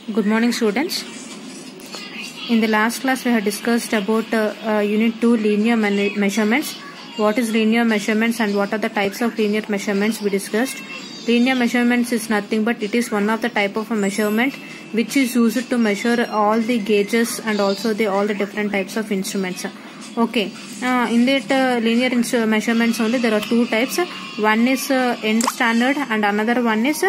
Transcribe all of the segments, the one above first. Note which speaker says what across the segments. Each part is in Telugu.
Speaker 1: Good morning, students. In the last class, we have discussed about uh, uh, Unit 2 linear man- measurements. What is linear measurements and what are the types of linear measurements we discussed. Linear measurements is nothing but it is one of the type of a measurement which is used to measure all the gauges and also the all the different types of instruments. Okay, uh, in that uh, linear instru- measurements only there are two types. One is uh, end standard and another one is uh,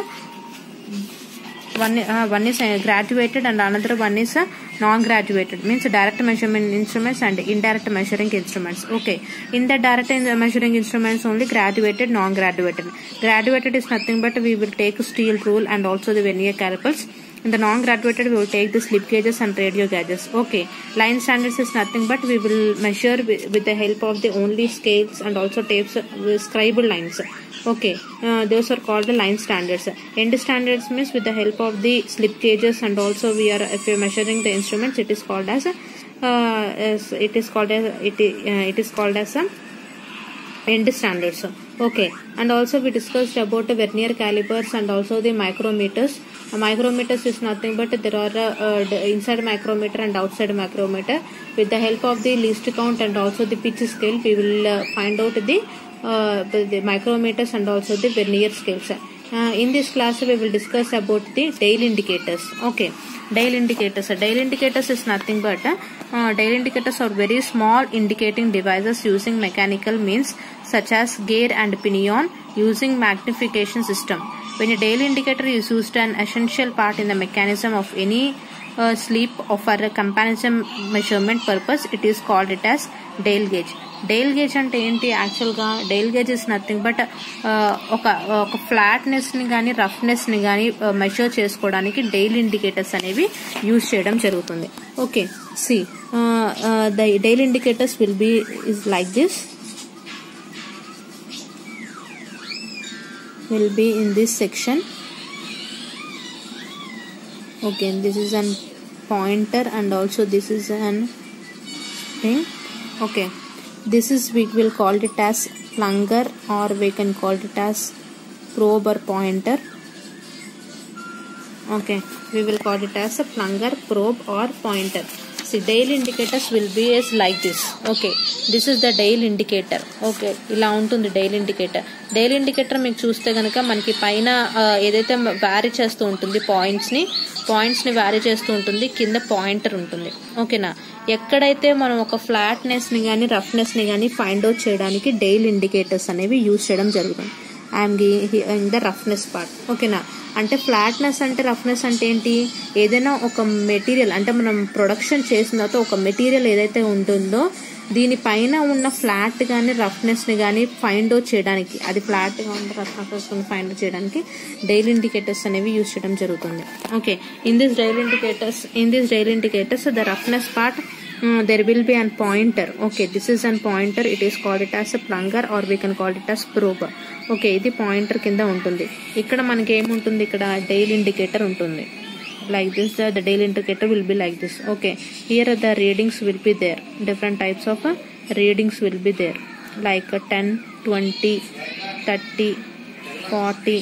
Speaker 1: one uh, one is uh, graduated and another one is uh, non-graduated means direct measurement instruments and indirect measuring instruments okay in the direct in- measuring instruments only graduated non-graduated graduated is nothing but we will take steel rule and also the vernier calipers in the non-graduated we will take the slip gauges and radio gauges okay line standards is nothing but we will measure with, with the help of the only scales and also tapes uh, scribal lines okay uh, those are called the line standards end standards means with the help of the slip gauges and also we are if you're measuring the instruments it is called as a uh, as it is called as it, i- uh, it is called as a end standards okay and also we discussed about the vernier calipers and also the micrometers a micrometers is nothing but there are uh, uh, the inside micrometer and outside micrometer with the help of the least count and also the pitch scale we will uh, find out the uh, the the micrometers and also the vernier scales uh, in this class we will discuss about the dial indicators okay dial indicators dial indicators is nothing but uh, uh, dial indicators are very small indicating devices using mechanical means such as gear and pinion using magnification system when a dial indicator is used an essential part in the mechanism of any uh, sleep or for a comparison measurement purpose it is called it as dial gauge dial gauge అంటే ఏంటి యాక్చువల్గా dial gauge is nothing but ఒక ఒక ఫ్లాట్నెస్ని కానీ రఫ్నెస్ని కానీ మెషర్ చేసుకోవడానికి డైల్ ఇండికేటర్స్ అనేవి యూజ్ చేయడం జరుగుతుంది okay see the dial indicators will be is like this will be in this section okay this is an pointer and also this is an thing okay this is we will call it as plunger or we can call it as probe or pointer okay we will call it as a plunger probe or pointer see dial indicators will be as like this okay this is the dial indicator okay ఇలా ఉంటుంది డైల్ ఇండికేటర్ డైల్ ఇండికేటర్ మీకు చూస్తే కనుక మనకి పైన ఆ, ఏదైతే వ్యారీ చేస్తూ ఉంటుంది పాయింట్స్ని పాయింట్స్ని వ్యారీ చేస్తూ ఉంటుంది కింద పాయింటర్ ఉంటుంది ఓకేనా ఎక్కడైతే మనం ఒక ఫ్లాట్నెస్ని కానీ రఫ్నెస్ని కానీ ఫైండ్ అవుట్ చేయడానికి డైల్ ఇండికేటర్స్ అనేవి యూజ్ చేయడం జరుగుతుంది I'm in the roughness part ఓకేనా అంటే ఫ్లాట్నెస్ అంటే రఫ్నెస్ అంటే ఏంటి ఏదైనా ఒక మెటీరియల్ అంటే మనం ప్రొడక్షన్ చేసిన తర్వాత ఒక మెటీరియల్ ఏదైతే ఉంటుందో దీనిపైన ఉన్న ఫ్లాట్ కానీ రఫ్నెస్ని కానీ ఫైండ్ అవుట్ చేయడానికి అది ఫ్లాట్గా ఉన్న రఫ్నెస్ ఫైండ్ అవుట్ చేయడానికి డైల్ ఇండికేటర్స్ అనేవి యూజ్ చేయడం జరుగుతుంది okay in this dial indicators in this dial indicators the roughness part there will be an pointer okay this is an pointer it is called it as a plunger or we can call it as probe okay ఇది పాయింటర్ కింద ఉంటుంది ఇక్కడ మనకి ఏముంటుంది ఇక్కడ డైల్ ఇండికేటర్ ఉంటుంది like this the, the daily indicator will be like this okay here the readings will be there different types of uh, readings will be there like uh, 10 20 30 40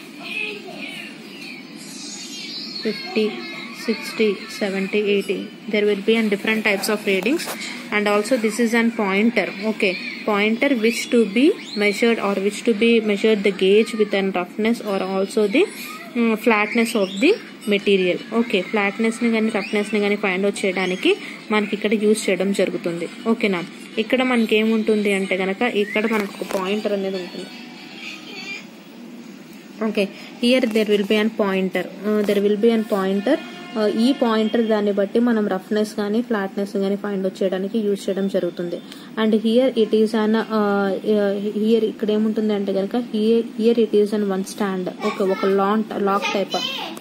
Speaker 1: 50 60 70 80 there will be on different types of readings and also this is an pointer okay pointer which to be measured or which to be measured the gauge with an roughness or also the mm, flatness of the material okay ఫ్లాట్నెస్ని కానీ రఫ్నెస్ని కానీ ఫైండ్ అవుట్ చేయడానికి మనకి ఇక్కడ యూజ్ చేయడం జరుగుతుంది ఓకేనా ఇక్కడ మనకి ఏముంటుంది అంటే కనుక ఇక్కడ మనకు ఒక పాయింటర్ అనేది ఉంటుంది okay here there will be an pointer there will be an pointer ఈ పాయింటర్ దాన్ని బట్టి మనం రఫ్నెస్ కానీ ఫ్లాట్నెస్ కానీ ఫైండ్ అవుట్ చేయడానికి యూజ్ చేయడం జరుగుతుంది and here it is an here ఇక్కడ ఏముంటుంది అంటే కనుక here here it is an one stand okay ఒక లాంగ్ లాక్ టైప్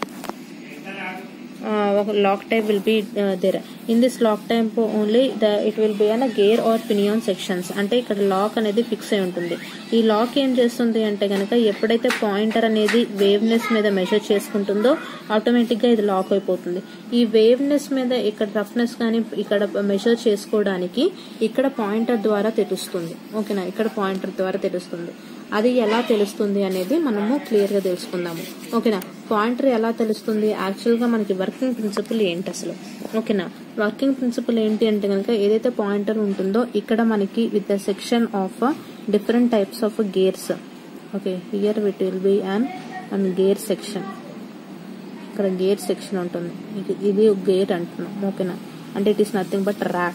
Speaker 1: ఒక lock type will be there in this lock type only the it will be an gear or pinion sections అంటే ఇక్కడ లాక్ అనేది ఫిక్స్ అయి ఉంటుంది ఈ లాక్ ఏం చేస్తుంది అంటే కనుక ఎప్పుడైతే పాయింటర్ అనేది వేవ్నెస్ మీద మెజర్ చేసుకుంటుందో ఆటోమేటిక్గా ఇది లాక్ అయిపోతుంది ఈ వేవ్నెస్ మీద ఇక్కడ రఫ్నెస్ కానీ ఇక్కడ మెజర్ చేసుకోవడానికి ఇక్కడ పాయింటర్ ద్వారా తెలుస్తుంది ఓకేనా ఇక్కడ పాయింటర్ ద్వారా తెలుస్తుంది అది ఎలా తెలుస్తుంది అనేది మనము క్లియర్గా తెలుసుకుందాము ఓకేనా పాయింటర్ ఎలా తెలుస్తుంది యాక్చువల్గా మనకి వర్కింగ్ ప్రిన్సిపల్ ఏంటి అసలు ఓకేనా వర్కింగ్ ప్రిన్సిపల్ ఏంటి అంటే కనుక ఏదైతే పాయింటర్ ఉంటుందో ఇక్కడ మనకి with the section of different types of gears okay here it will be and and gear section ఇక్కడ గేర్ సెక్షన్ ఉంటుంది ఇది- ఇది ఒక గేర్ అంటున్నాం ఓకేనా అంటే it is nothing but rack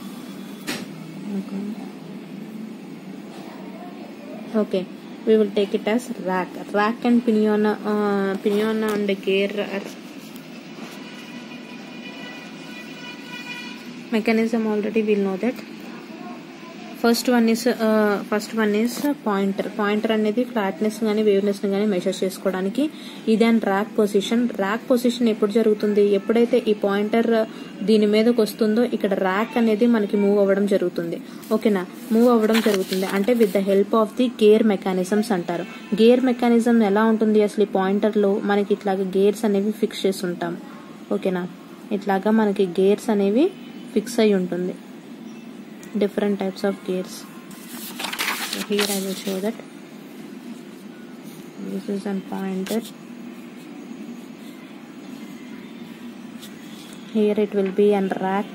Speaker 1: okay we will take it as rack rack and pinion uh, pinion and gear are mechanism already we'll know that first one is first one is pointer pointer అనేది ఫ్లాట్నెస్ కానీ వేవ్నెస్ కానీ మెజర్ చేసుకోవడానికి ఇది and rack position rack position ఎప్పుడు జరుగుతుంది ఎప్పుడైతే ఈ పాయింటర్ దీని మీదకి వస్తుందో ఇక్కడ ర్యాక్ అనేది మనకి మూవ్ అవ్వడం జరుగుతుంది ఓకేనా మూవ్ అవ్వడం జరుగుతుంది అంటే with the help of the gear mechanisms అంటారు గేర్ మెకానిజం ఎలా ఉంటుంది అసలు ఈ పాయింటర్ లో మనకి ఇట్లాగా గేర్స్ అనేవి ఫిక్స్ చేసి ఉంటాం ఓకేనా ఇట్లాగా మనకి గేర్స్ అనేవి ఫిక్స్ అయి ఉంటుంది different types of gears so here i will show that this is a pointer here it will be an rack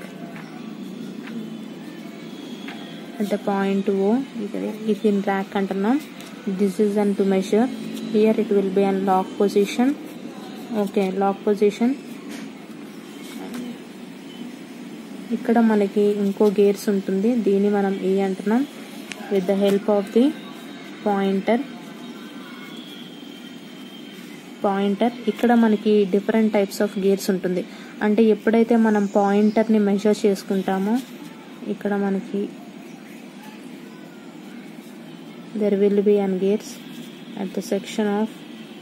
Speaker 1: at the point o if in rack antunnam this is an to measure here it will be an lock position okay lock position ఇక్కడ మనకి ఇంకో గేర్స్ ఉంటుంది దీన్ని మనం ఏ అంటున్నాం with the help of the pointer pointer ఇక్కడ మనకి డిఫరెంట్ టైప్స్ ఆఫ్ గేర్స్ ఉంటుంది అంటే ఎప్పుడైతే మనం పాయింటర్ని మెజర్ చేసుకుంటామో ఇక్కడ మనకి there will be an gears at the section of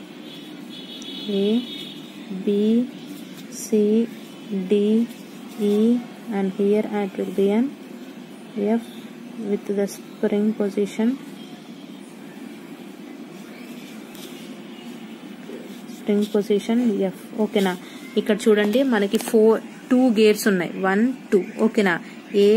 Speaker 1: A B C D E and here it will be an F with the spring position spring position F ఓకేనా ఇక్కడ చూడండి మనకి ఫోర్ టూ గేర్స్ ఉన్నాయి వన్ టూ ఓకేనా ఏ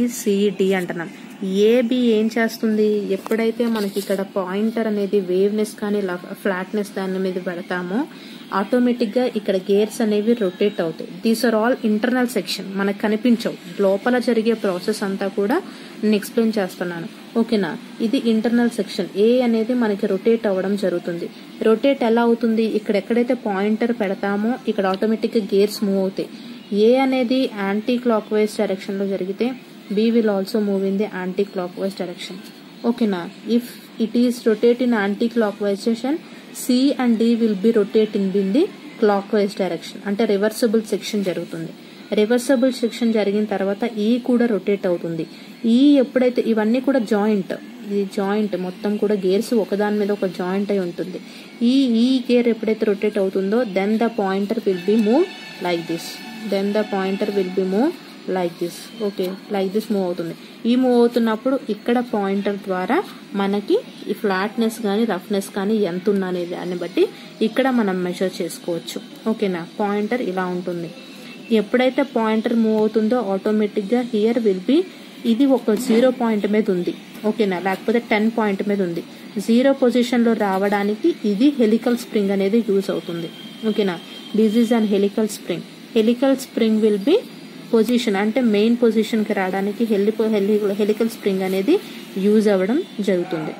Speaker 1: డి అంటున్నాం ఏబి ఏం చేస్తుంది ఎప్పుడైతే మనకి ఇక్కడ పాయింటర్ అనేది వేవ్నెస్ కానీ ఫ్లాట్నెస్ దాని మీద పెడతామో ఆటోమేటిక్ గా ఇక్కడ గేర్స్ అనేవి రొటేట్ అవుతాయి these are all internal section మనకు కనిపించవు లోపల జరిగే ప్రాసెస్ అంతా కూడా నేను ఎక్స్ప్లెయిన్ చేస్తున్నాను ఓకేనా ఇది ఇంటర్నల్ సెక్షన్ ఏ అనేది మనకి రొటేట్ అవ్వడం జరుగుతుంది రొటేట్ ఎలా అవుతుంది ఇక్కడ ఎక్కడైతే పాయింటర్ పెడతామో ఇక్కడ ఆటోమేటిక్ గా గేర్స్ మూవ్ అవుతాయి ఏ అనేది యాంటీ క్లాక్ వైజ్ డైరెక్షన్ లో జరిగితే B will also move in the clock wise direction ఓకేనా if it is rotate in clock wise direction C and D will be rotate in been the clock wise direction అంటే రివర్సబుల్ సెక్షన్ జరుగుతుంది రివర్సబుల్ సెక్షన్ జరిగిన తర్వాత ఈ కూడా రొటేట్ అవుతుంది ఈ ఎప్పుడైతే ఇవన్నీ కూడా జాయింట్ ఇది జాయింట్ మొత్తం కూడా గేర్స్ ఒకదాని మీద ఒక జాయింట్ అయి ఉంటుంది ఈ ఈ గేర్ ఎప్పుడైతే రొటేట్ అవుతుందో then the pointer will be move like this then the pointer will be move like this okay like this move అవుతుంది ఈ మూవ్ అవుతున్నప్పుడు ఇక్కడ పాయింటర్ ద్వారా మనకి ఈ ఫ్లాట్నెస్ కానీ రఫ్నెస్ కానీ ఎంత ఉన్ననేది దాన్ని బట్టి ఇక్కడ మనం మెజర్ చేసుకోవచ్చు ఓకేనా పాయింటర్ ఇలా ఉంటుంది ఎప్పుడైతే పాయింటర్ మూవ్ అవుతుందో ఆటోమేటిక్గా హియర్ విల్ బి ఇది ఒక జీరో పాయింట్ మీద ఉంది ఓకేనా లేకపోతే టెన్ పాయింట్ మీద ఉంది జీరో పొజిషన్లో రావడానికి ఇది హెలికల్ స్ప్రింగ్ అనేది యూజ్ అవుతుంది ఓకేనా this is an helical spring helical spring will be position అంటే మెయిన్ పొజిషన్కి రావడానికి హెలి హెలికల్ స్ప్రింగ్ అనేది యూజ్ అవ్వడం జరుగుతుంది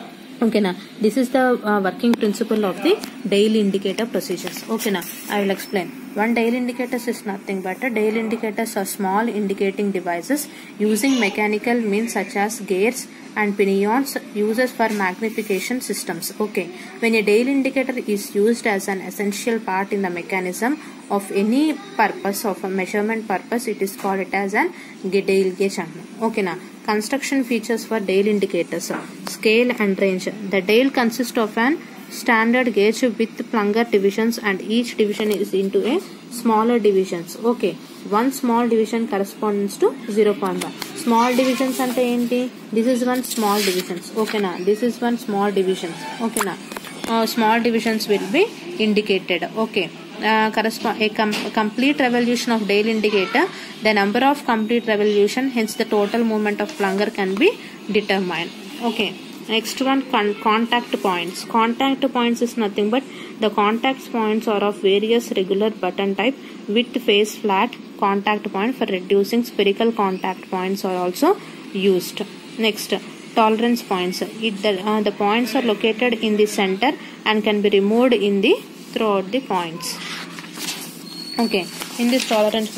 Speaker 1: ఓకేనా this is the working principle of the dial indicator procedures ఓకేనా I will explain one dial indicators is nothing but dial indicators are small indicating devices using mechanical means such as gears and pinions uses for magnification systems okay when a dial indicator is used as an essential part in the mechanism of any purpose of a measurement purpose it is called it as an dial gauge okay now construction features for dial indicators scale and range the dial consists of an standard gauge with plunger divisions and each division is into a smaller divisions okay one small division corresponds to 0.1 small divisions అంటే ఏంటి this is one small divisions ఓకేనా this is one small divisions ఓకేనా small divisions will be indicated okay correspond a com- complete revolution of Dale indicator the number of complete revolution hence the total movement of plunger can be determined okay next one con- contact points contact points is nothing but the contact points are of various regular button type with face flat contact point for reducing spherical contact points are also used next tolerance points it the, uh, the points are located in the center and can be removed in the throughout the points okay in this tolerance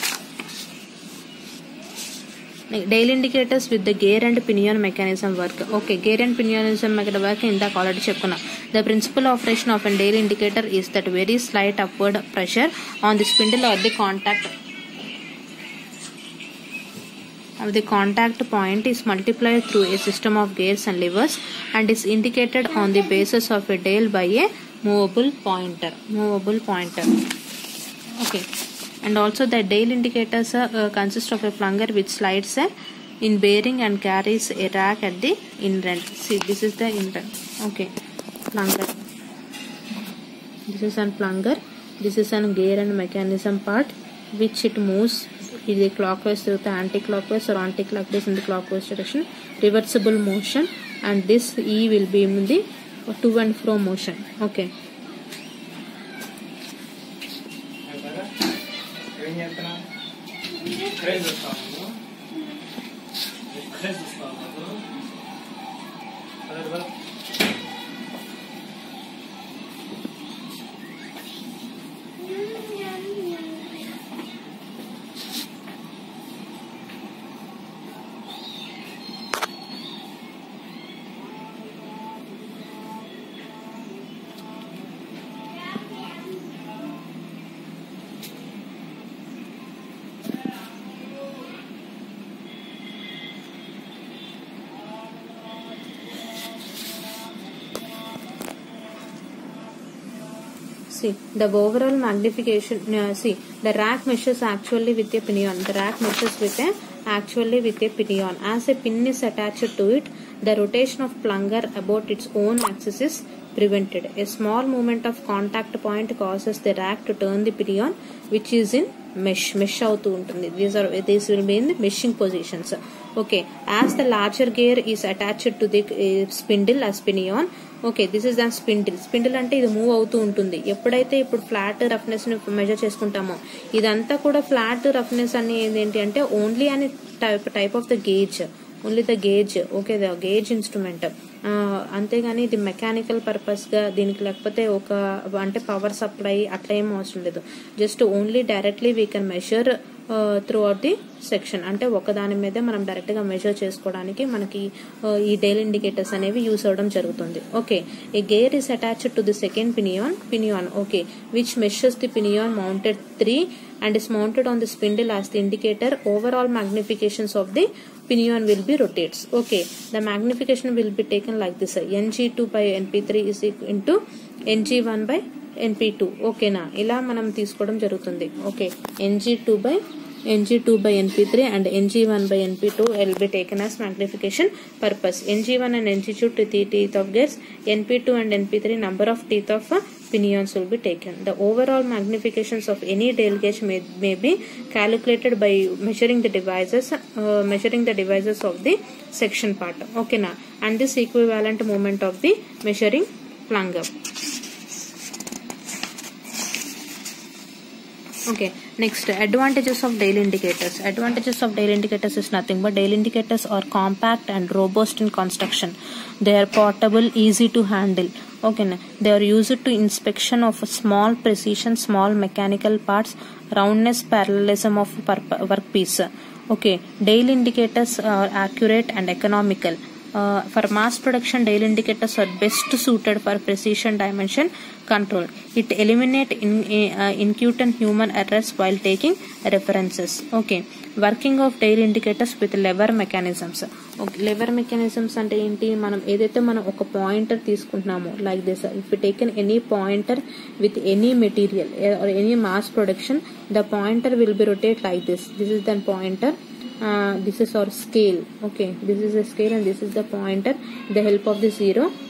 Speaker 1: dial indicators with the gear and pinion mechanism work okay gear and pinion mechanism work ఇందాక ఆల్రెడీ చెప్పుకున్నాం the principle operation of an dial indicator is that very slight upward pressure on the spindle or the contact of the contact point is multiplied through a system of gears and levers and is indicated on the basis of a dial by a movable pointer movable pointer okay and also the dial indicators uh, uh, consist of a plunger which slides uh, in bearing and carries a rack at the inlet see this is the inlet okay plunger this is an plunger this is an gear and mechanism part which it moves either clockwise to the anti-clockwise or anti-clockwise in the clockwise direction reversible motion and this e will be in the to and fro motion okay
Speaker 2: ఏం చేస్తున్నా ఇక్కడే చూస్తాను ఇక్కడే చూస్తాను అదే కదా
Speaker 1: see the overall magnification uh, see the rack measures actually with a pinion the rack measures with a actually with a pinion as a pin is attached to it the rotation of plunger about its own axis is prevented a small movement of contact point causes the rack to turn the pinion which is in mesh mesh అవుతూ ఉంటుంది these are these will be in the meshing positions okay as the larger gear is attached to the spindle ఆ pinion okay this is the spindle spindle అంటే ఇది మూవ్ అవుతూ ఉంటుంది ఎప్పుడైతే ఇప్పుడు ఫ్లాట్ రఫ్నెస్ ని మెజర్ చేసుకుంటామో ఇదంతా కూడా ఫ్లాట్ రఫ్నెస్ అని ఏంటి అంటే ఓన్లీ అని type type of the gauge only the gauge okay the gauge instrument అంతేగాని ఇది మెకానికల్ పర్పస్ గా దీనికి లేకపోతే ఒక అంటే పవర్ సప్లై అట్లా ఏం అవసరం లేదు just only directly we can measure throughout the section అంటే ఒక దాని మీదే మనం డైరెక్ట్ గా మెజర్ చేసుకోవడానికి మనకి uh, ఈ డైల్ ఇండికేటర్స్ అనేవి యూస్ అవడం జరుగుతుంది okay a gear is attached to the second pinion pinion okay which measures the pinion mounted three and is mounted on the spindle as the indicator overall magnifications of the pinion will be rotates okay the magnification will be taken like this ng2 by np3 is equal into ng1 by np2 ఓకేనా ఇలా మనం తీసుకోవడం జరుగుతుంది okay ng2 by ng2 by np3 and ng1 by np2 will be taken as magnification purpose ng1 and ng2 to the teeth of gears np2 and np3 number of teeth of uh, pinions will be taken the overall magnifications of any dial gauge may, may be calculated by measuring the devices uh, measuring the devices of the section part okay na and this equivalent moment of the measuring plunger okay next advantages of dial indicators advantages of dial indicators is nothing but dial indicators are compact and robust in construction they are portable easy to handle okay na? they are used to inspection of small precision small mechanical parts roundness parallelism of purp- workpiece okay dial indicators are accurate and economical uh, for mass production dial indicators are best suited for precision dimension control it eliminate in, uh, incutant human errors while taking references okay working of dial indicators with lever mechanisms lever mechanisms అంటే ఏంటి మనం ఏదైతే మనం ఒక పాయింటర్ తీసుకుంటున్నామో like this if taken any pointer with any material or any mass production the pointer will be rotate like this this is than pointer uh, this is our scale okay this is a scale and this is the pointer with the help of the zero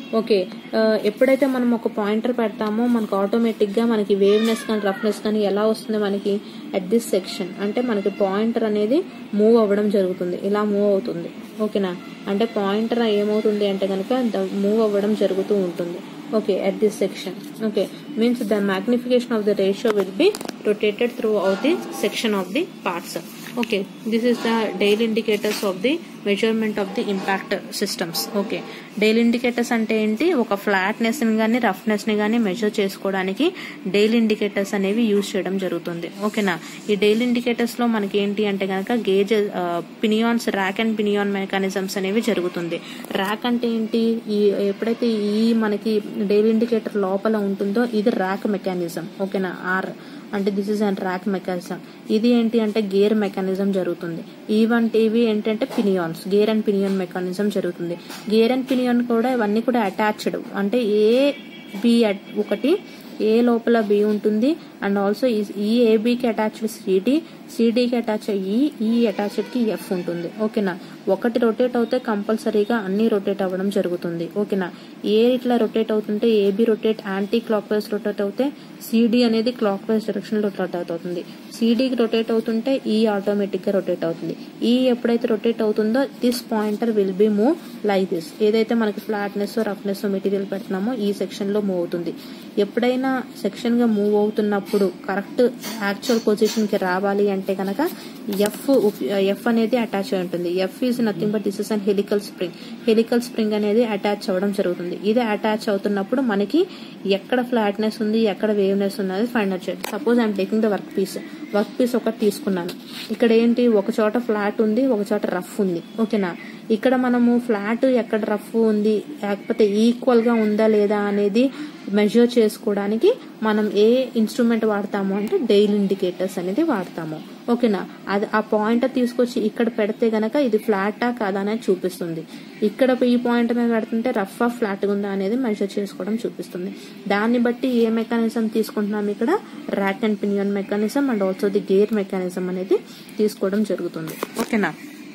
Speaker 1: okay ఆ, ఎప్పుడైతే మనం ఒక పాయింటర్ పెడతామో మనకు ఆటోమేటిక్గా మనకి వేవ్నెస్ కానీ రఫ్నెస్ కానీ ఎలా వస్తుంది మనకి అట్ దిస్ సెక్షన్ అంటే మనకి పాయింటర్ అనేది మూవ్ అవ్వడం జరుగుతుంది ఇలా మూవ్ అవుతుంది ఓకేనా అంటే పాయింటర్ ఏమవుతుంది అంటే కనుక మూవ్ అవ్వడం జరుగుతూ ఉంటుంది okay at this section okay means the magnification of the ratio will be rotated throughout the section of the parts okay this is the Dale indicators of the measurement of the impact systems okay dial indicators అంటే ఏంటి ఒక ఫ్లాట్నెస్ ని కానీ రఫ్నెస్ ని కానీ మెజర్ చేసుకోవడానికి డైల్ ఇండికేటర్స్ అనేవి యూజ్ చేయడం జరుగుతుంది ఓకేనా ఈ డైల్ ఇండికేటర్స్ లో మనకి ఏంటి అంటే కనుక gauge pinions rack and pinion mechanisms అనేవి జరుగుతుంది ర్యాక్ అంటే ఏంటి ఈ ఎప్పుడైతే ఈ మనకి డైల్ ఇండికేటర్ లోపల ఉంటుందో ఇది ర్యాక్ మెకానిజం ఓకేనా ఆర్ అంటే this is and rack mechanism ఇది ఏంటి అంటే గేర్ మెకానిజం జరుగుతుంది ఇవంటే ఇవి ఏంటంటే pinions gear and pinion mechanism జరుగుతుంది గేర్ అండ్ పినియాన్ కూడా ఇవన్నీ కూడా అటాచ్డ్ అంటే ఏ బి ఒకటి ఏ లోపల బి ఉంటుంది అండ్ ఆల్సో ఈ ఏబికి అటాచ్డ్ సిడి సిడికి అటాచ్ ఈ ఈ అటాచ్డ్ కి ఎఫ్ ఉంటుంది ఓకేనా ఒకటి రొటేట్ అవుతే కంపల్సరీగా అన్ని రొటేట్ అవ్వడం జరుగుతుంది ఓకేనా ఏ ఇట్లా రొటేట్ అవుతుంటే AB rotate anticlockwise rotate అవుతే సిడి అనేది క్లాక్ వైజ్ డైరెక్షన్ లో రొటేట్ అవుతుంది సిడికి రొటేట్ అవుతుంటే ఈ ఆటోమేటిక్ గా రొటేట్ అవుతుంది ఈ ఎప్పుడైతే రొటేట్ అవుతుందో this pointer will be move like this ఏదైతే మనకి ఫ్లాట్నెస్ రఫ్నెస్ మెటీరియల్ పెడుతున్నామో ఈ సెక్షన్ లో మూవ్ అవుతుంది ఎప్పుడైనా సెక్షన్ గా మూవ్ అవుతున్నప్పుడు కరెక్ట్ యాక్చువల్ పొజిషన్ కి రావాలి అంటే కనుక ఎఫ్ ఎఫ్ అనేది అటాచ్ అయి ఉంటుంది F is nothing but this is an helical spring helical spring అనేది అటాచ్ అవ్వడం జరుగుతుంది ఇది అటాచ్ అవుతున్నప్పుడు మనకి ఎక్కడ ఫ్లాట్నెస్ ఉంది ఎక్కడ వేవ్నెస్ ఉన్నది ఫైండ్ అవుట్ చేయాలి suppose I'm taking the workpiece workpiece ఒకటి తీసుకున్నాను ఇక్కడ ఏంటి ఒక చోట ఫ్లాట్ ఉంది ఒక చోట రఫ్ ఉంది ఓకేనా ఇక్కడ మనము ఫ్లాట్ ఎక్కడ రఫ్ ఉంది లేకపోతే ఈక్వల్ గా ఉందా లేదా అనేది మెజర్ చేసుకోవడానికి మనం ఏ ఇన్స్ట్రుమెంట్ వాడతాము అంటే డైల్ ఇండికేటర్స్ అనేది వాడతాము ఓకేనా అది ఆ పాయింట్ తీసుకొచ్చి ఇక్కడ పెడితే గనక ఇది ఫ్లాటా కాదా అనేది చూపిస్తుంది ఇక్కడ ఈ పాయింట్ మీద పెడుతుంటే రఫ్ ఆ ఫ్లాట్ ఉందా అనేది మెజర్ చేసుకోవడం చూపిస్తుంది దాన్ని బట్టి ఏ మెకానిజం తీసుకుంటున్నాం ఇక్కడ rack and pinion mechanism and also the gear mechanism అనేది తీసుకోవడం జరుగుతుంది ఓకేనా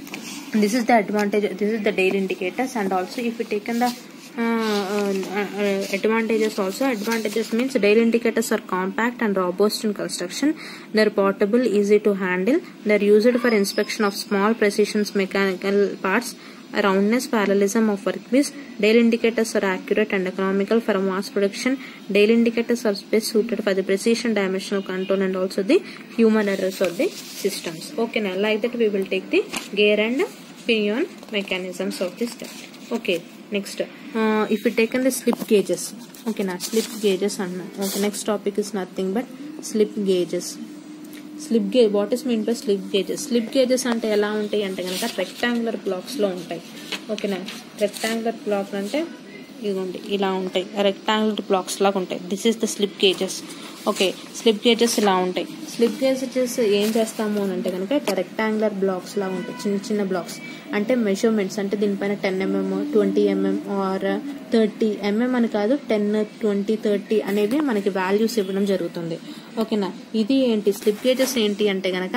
Speaker 1: this is the advantage this is the dale indicators and also if we taken the uh, uh, uh, advantages also advantages means dale indicators are compact and robust in construction they're portable easy to handle they're used for inspection of small precision mechanical parts roundness parallelism of workpiece dale indicators are accurate and economical for mass production dale indicators are best suited for the precision dimensional control and also the human errors of the systems okay now like that we will take the gear and pinion mechanisms of this step okay next uh, if we taken the slip gauges okay now slip gauges and okay next topic is nothing but slip gauges slip gauge what is mean by slip gauges slip gauges అంటే ఎలా ఉంటాయి అంటే కనుక రెక్టాంగులర్ బ్లాక్స్లో ఉంటాయి ఓకేనా రెక్టాంగులర్ బ్లాక్ అంటే ఇదిగోండి ఇలా ఉంటాయి రెక్టాంగులర్ బ్లాక్స్ లాగా ఉంటాయి this is the slip gauges okay slip gauges ఇలా ఉంటాయి స్లిప్ గేజెస్ ఏం చేస్తాము అని అంటే కనుక ఇట్లా రెక్టాంగులర్ బ్లాక్స్ లాగా ఉంటాయి చిన్న చిన్న బ్లాక్స్ అంటే మెజర్మెంట్స్ అంటే దీనిపైన ten mm twenty mm or thirty mm అని కాదు టెన్ ట్వంటీ థర్టీ అనేవి మనకి వాల్యూస్ ఇవ్వడం జరుగుతుంది ఓకేనా ఇది ఏంటి స్లిప్ గేజెస్ ఏంటి అంటే గనక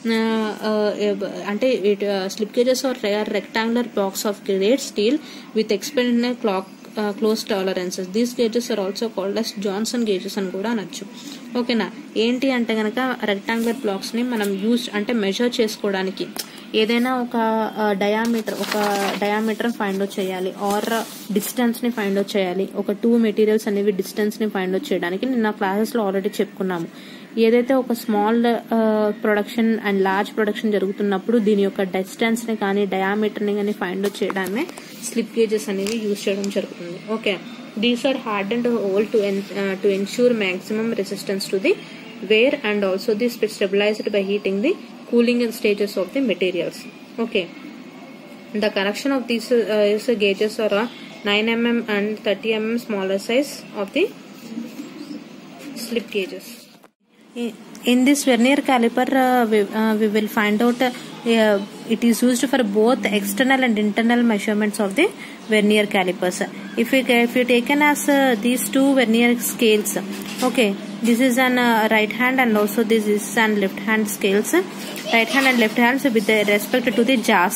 Speaker 1: అంటే slip gauges are rectangular blocks of great steel with expend clock close tolerances these gauges are also called as Johnson gauges అని కూడా అనొచ్చు ఓకేనా ఏంటి అంటే గనక రెక్టాంగులర్ బ్లాక్స్ ని మనం యూజ్ అంటే మెజర్ చేసుకోవడానికి ఏదైనా ఒక డయామీటర్ ఒక డయామీటర్ ఫైండ్ అవుట్ చేయాలి ఆర్ డిస్టెన్స్ ని ఫైండ్ అవుట్ చేయాలి ఒక టూ మెటీరియల్స్ అనేవి డిస్టెన్స్ ని ఫైండ్ అవుట్ చేయడానికి నిన్న క్లాసెస్ లో ఆల్రెడీ చెప్పుకున్నాము ఏదైతే ఒక small production and large production జరుగుతున్నప్పుడు దీని యొక్క డిస్టెన్స్ ని కానీ డయామీటర్ ని కానీ ఫైండ్ అవుట్ చేయడమే స్లిప్ గేజెస్ అనేవి యూజ్ చేయడం జరుగుతుంది okay these are hard and hole to to ensure maximum resistance to the wear and also the stabilised by heating the cooling stages of the materials okay the connection of these uh, is gauges are uh, 9 mm and 30 mm smaller size of the slip gauges in this vernier caliper uh, we, uh, we will find out uh, it is used for both external and internal measurements of the vernier calipers if you if you taken as uh, these two vernier scales okay this is an uh, right hand and also this is an left hand scales right hand and left hands with respect to the jaws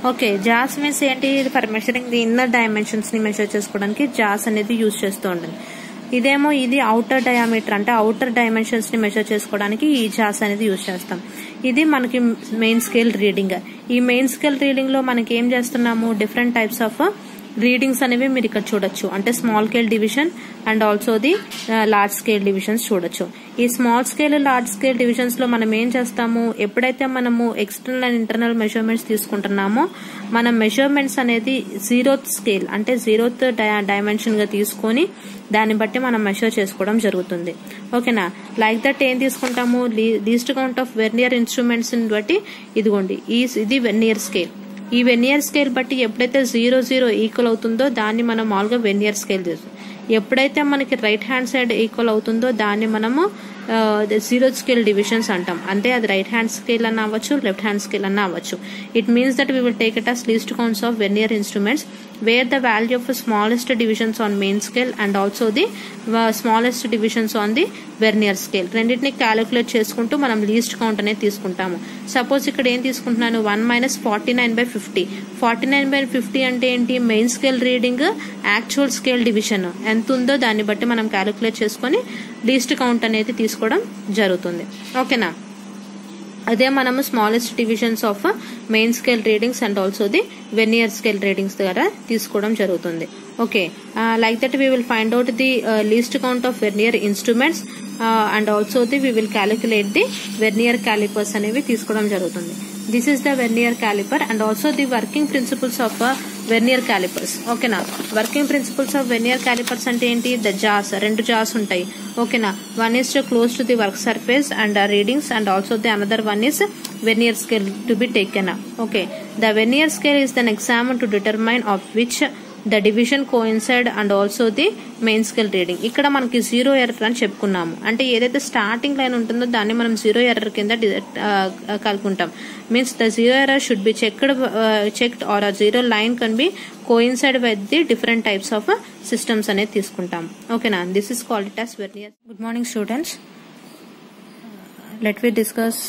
Speaker 1: okay jaws means ఏంటి for measuring the inner dimensions ని మెషర్ చేసుకోవడానికి జాస్ అనేది యూజ్ చేస్తూ ఉంటుంది ఇదేమో ఇది అవుటర్ డయామీటర్ అంటే అవుటర్ డైమెన్షన్స్ ని మెషర్ చేసుకోవడానికి ఈ జాస్ అనేది యూజ్ చేస్తాం ఇది మనకి మెయిన్ స్కేల్ రీడింగ్ ఈ మెయిన్ స్కేల్ రీడింగ్ లో మనకి ఏం చేస్తున్నాము డిఫరెంట్ టైప్స్ ఆఫ్ రీడింగ్స్ అనేవి మీరు ఇక్కడ చూడొచ్చు అంటే small scale division and also the large scale divisions చూడొచ్చు ఈ small scale large scale divisions లో మనం ఏం చేస్తాము ఎప్పుడైతే మనము ఎక్స్టర్నల్ అండ్ ఇంటర్నల్ మెజర్మెంట్స్ తీసుకుంటున్నామో మన మెజర్మెంట్స్ అనేది జీరోత్ స్కేల్ అంటే జీరోత్ డైమెన్షన్ గా తీసుకొని దాన్ని బట్టి మనం మెషర్ చేసుకోవడం జరుగుతుంది ఓకేనా లైక్ దట్ ఏం తీసుకుంటాము least count of vernier instruments బట్టి ఇదిగోండి ఈ ఇది వెర్నియర్ స్కేల్ ఈ వెనియర్ స్కేల్ బట్టి ఎప్పుడైతే జీరో జీరో ఈక్వల్ అవుతుందో దాన్ని మనం మామూలుగా వెనియర్ స్కేల్ చేస్తాం ఎప్పుడైతే మనకి రైట్ హ్యాండ్ సైడ్ ఈక్వల్ అవుతుందో దాన్ని మనము జీరో స్కేల్ డివిజన్స్ అంటాం అంటే అది రైట్ హ్యాండ్ స్కేల్ అన్న అవ్వచ్చు లెఫ్ట్ హ్యాండ్ స్కేల్ అన్న అవ్వచ్చు it means that we will take it as least counts of vernier instruments where the value of smallest divisions on main scale and also the smallest divisions on the vernier scale రెండింటిని క్యాలిక్యులేట్ చేసుకుంటూ మనం లీస్ట్ కౌంట్ అనేది తీసుకుంటాము సపోజ్ ఇక్కడ ఏం తీసుకుంటున్నాను one minus forty nine by fifty forty nine by fifty అంటే ఏంటి main scale reading actual scale division ఎంత ఉందో దాన్ని బట్టి మనం క్యాలిక్యులేట్ చేసుకొని లీస్ట్ కౌంట్ అనేది తీసుకోవడం జరుగుతుంది ఓకేనా అదే మనము smallest divisions of main scale readings and also the vernier scale readings ద్వారా తీసుకోవడం జరుగుతుంది okay like that we will find out the least count of vernier instruments and also the we will calculate the vernier calipers అనేవి తీసుకోవడం జరుగుతుంది this is the vernier caliper and also the working principles of vernier calipers ఓకేనా working principles of vernier calipers అంటే ఏంటి ద జాస్ రెండు జాస్ ఉంటాయి ఓకేనా one is close to the work surface and readings and also the another one is vernier scale to be taken okay the vernier scale is then exam to determine of which the division coincide and also the main scale reading ఇక్కడ మనకి జీరో ఎర్రర్ అని చెప్పుకున్నాము అంటే ఏదైతే స్టార్టింగ్ లైన్ ఉంటుందో దాన్ని మనం జీరో ఎర్రర్ కింద కలుపుకుంటాం means the zero error should be checked checked or ఆ zero line can be coincide with the different types of systems అనేది తీసుకుంటాం ఓకేనా this is called it as vernier good morning students let we discuss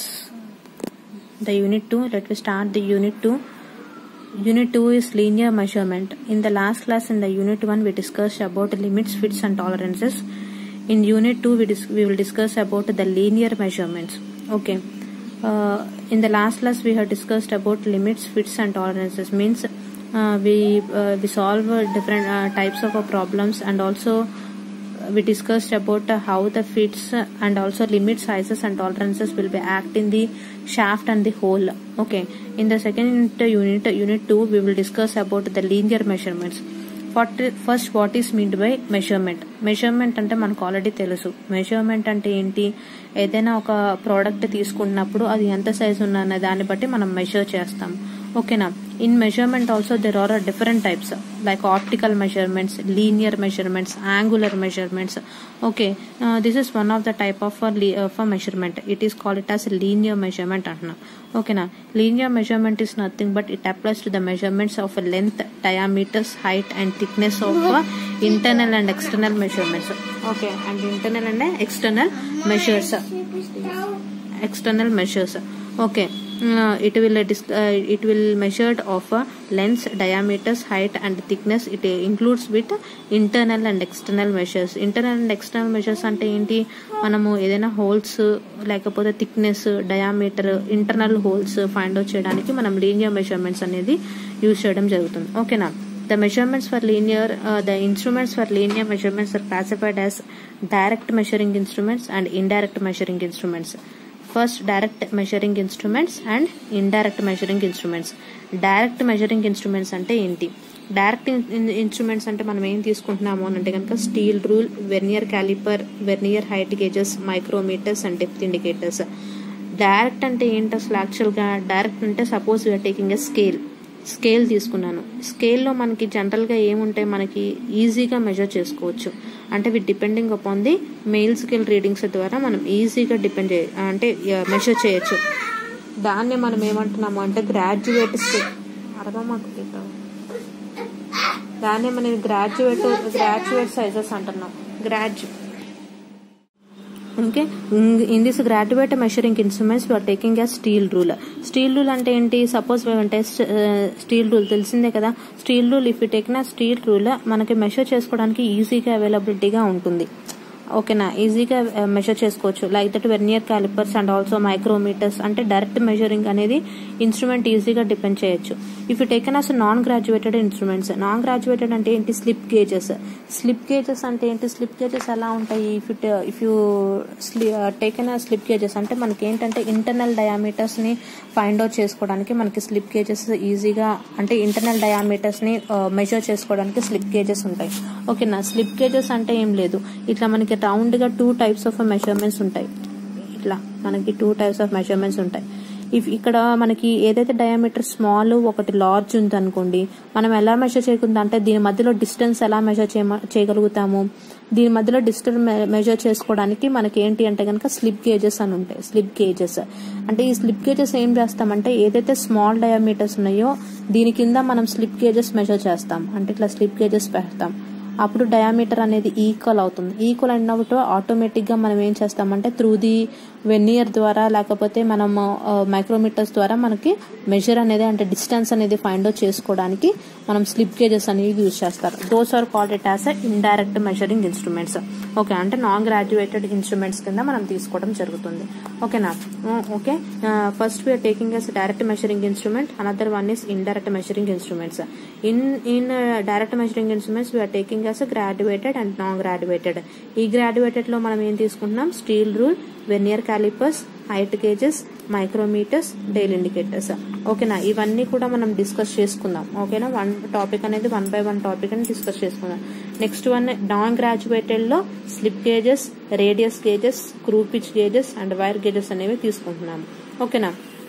Speaker 1: the unit 2 let me start the unit 2 unit 2 is linear measurement in the last class in the unit 1 we discussed about limits fits and tolerances in unit 2 we, dis- we will discuss about the linear measurements okay uh, in the last class we have discussed about limits fits and tolerances means uh, we uh, we solve uh, different uh, types of uh, problems and also we discussed about uh, how the fits uh, and also limit sizes and tolerances will be act in the shaft and the hole okay in the second uh, unit uh, unit 2 we will discuss about the linear measurements What- first what is meant by measurement measurement అంటే మనకు ఆల్రెడీ తెలుసు మెజర్మెంట్ అంటే ఏంటి ఏదైనా ఒక ప్రోడక్ట్ తీసుకున్నప్పుడు అది ఎంత సైజ్ ఉన్న దాన్ని బట్టి మనం మెజర్ చేస్తాం ఓకేనా in measurement also there are different types like optical measurements linear measurements angular measurements okay this is one of the type of of measurement it is call it as linear measurement అంటున్నాం ఓకేనా linear measurement is nothing but it applies to the measurements of length diameters height and thickness of internal and external measurements okay and internal and external measures external measures okay uh, it will uh, dis- uh, it will measured of uh, length diameters height and thickness it uh, includes with internal and external measures internal and external measures అంటే ఏంటి మనము ఏదైనా హోల్స్ లేకపోతే thickness diameter internal holes find out చేయడానికి మనం లీనియర్ మెజర్మెంట్స్ అనేది యూజ్ చేయడం జరుగుతుంది ఓకేనా The measurements for linear, uh, the instruments for linear measurements are classified as direct measuring instruments and indirect measuring instruments. First, direct measuring instruments and indirect measuring instruments. Direct measuring instruments అంటే ఏంటి డైరెక్ట్ ఇన్స్ట్రుమెంట్స్ అంటే మనం ఏం తీసుకుంటున్నాము అని అంటే కనుక steel rule vernier caliper vernier height gauges micrometers and depth indicators direct అంటే ఏంటి అసలు యాక్చువల్గా డైరెక్ట్ అంటే suppose you're taking a scale scale తీసుకున్నాను స్కేల్లో మనకి జనరల్గా ఏముంటాయి మనకి ఈజీగా మెజర్ చేసుకోవచ్చు అంటే with depending upon the main scale readings ద్వారా మనం ఈజీగా డిపెండ్ అంటే మెజర్ చేయొచ్చు దాన్ని మనం ఏమంటున్నాము అంటే గ్రాడ్యుయేట్ స్కేల్ అర్థం మాకు దాన్ని మనం గ్రాడ్యుయేట్ గ్రాడ్యుయేట్ సైజెస్ అంటున్నాం గ్రాడ్యు okay in this graduate measuring instruments we're taking as steel rule steel rule అంటే ఏంటి సపోజ్ టెస్ట్ స్టీల్ రూల్ తెలిసిందే కదా steel rule if you taking steel rule మనకి మెషర్ చేసుకోవడానికి ఈజీగా అవైలబిలిటీగా ఉంటుంది ఓకేనా ఈజీగా మెషర్ చేసుకోవచ్చు like that vernier calipers and also micrometers అంటే డైరెక్ట్ మెజరింగ్ అనేది ఇన్స్ట్రుమెంట్ ఈజీగా డిపెండ్ చేయొచ్చు if you taken as non graduated instruments non graduated అంటే ఏంటి స్లిప్ గేజెస్ స్లిప్ గేజెస్ అంటే ఏంటి స్లిప్ గేజెస్ ఎలా ఉంటాయి if you if you taken slip gauges అంటే మనకి ఏంటంటే ఇంటర్నల్ డయామీటర్స్ ని ఫైండ్ అవుట్ చేసుకోవడానికి మనకి స్లిప్ గేజెస్ ఈజీగా అంటే ఇంటర్నల్ డయామీటర్స్ ని మెజర్ చేసుకోవడానికి స్లిప్ గేజెస్ ఉంటాయి ఓకేనా స్లిప్ గేజెస్ అంటే ఏం లేదు ఇట్లా మనకి రౌండ్ గా టూ టైప్స్ ఆఫ్ మెజర్మెంట్స్ ఉంటాయి ఇట్లా మనకి టూ టైప్స్ ఆఫ్ మెజర్మెంట్స్ ఉంటాయి ఇఫ్ ఇక్కడ మనకి ఏదైతే డయామీటర్ స్మాల్ ఒకటి లార్జ్ ఉంది అనుకోండి మనం ఎలా మెజర్ చేయకుండా అంటే దీని మధ్యలో డిస్టెన్స్ ఎలా మెజర్ చేయగలుగుతాము దీని మధ్యలో డిస్టెన్స్ మెజర్ చేసుకోవడానికి మనకి ఏంటి అంటే కనుక స్లిప్ గేజెస్ అని ఉంటాయి స్లిప్ గేజెస్ అంటే ఈ స్లిప్ గేజెస్ ఏం చేస్తామంటే ఏదైతే స్మాల్ డయామీటర్స్ ఉన్నాయో దీని కింద మనం స్లిప్ గేజెస్ మెజర్ చేస్తాం అంటే ఇట్లా స్లిప్ గేజెస్ పెడతాం అప్పుడు డయామీటర్ అనేది ఈక్వల్ అవుతుంది ఈక్వల్ అయినప్పుడు ఆటోమేటిక్ గా మనం ఏం చేస్తామంటే త్రూ ది వెనియర్ ద్వారా లేకపోతే మనం మైక్రోమీటర్స్ ద్వారా మనకి మెజర్ అనేది అంటే డిస్టెన్స్ అనేది ఫైండ్ అవుట్ చేసుకోవడానికి మనం స్లిప్ గేజెస్ అనేవి యూజ్ చేస్తారు those are called it as indirect measuring instruments okay అంటే నాన్ గ్రాడ్యుయేటెడ్ ఇన్స్ట్రుమెంట్స్ కింద మనం తీసుకోవడం జరుగుతుంది ఓకేనా okay first we're taking as direct measuring instrument another one is indirect measuring instruments in in direct measuring instruments we're taking as graduated and non graduated ఈ గ్రాడ్యుయేటెడ్ లో మనం ఏం తీసుకుంటున్నాం steel rule vernier calipers height gauges micrometers dial indicators ఓకేనా ఇవన్నీ కూడా మనం డిస్కస్ చేసుకుందాం ఓకేనా వన్ టాపిక్ అనేది వన్ బై వన్ టాపిక్ అని డిస్కస్ చేసుకుందాం నెక్స్ట్ వన్ నాన్ గ్రాడ్యుయేటెడ్ లో slip gauges radius gauges screw pitch gauges and wire gauges అనేవి తీసుకుంటున్నాము ఓకేనా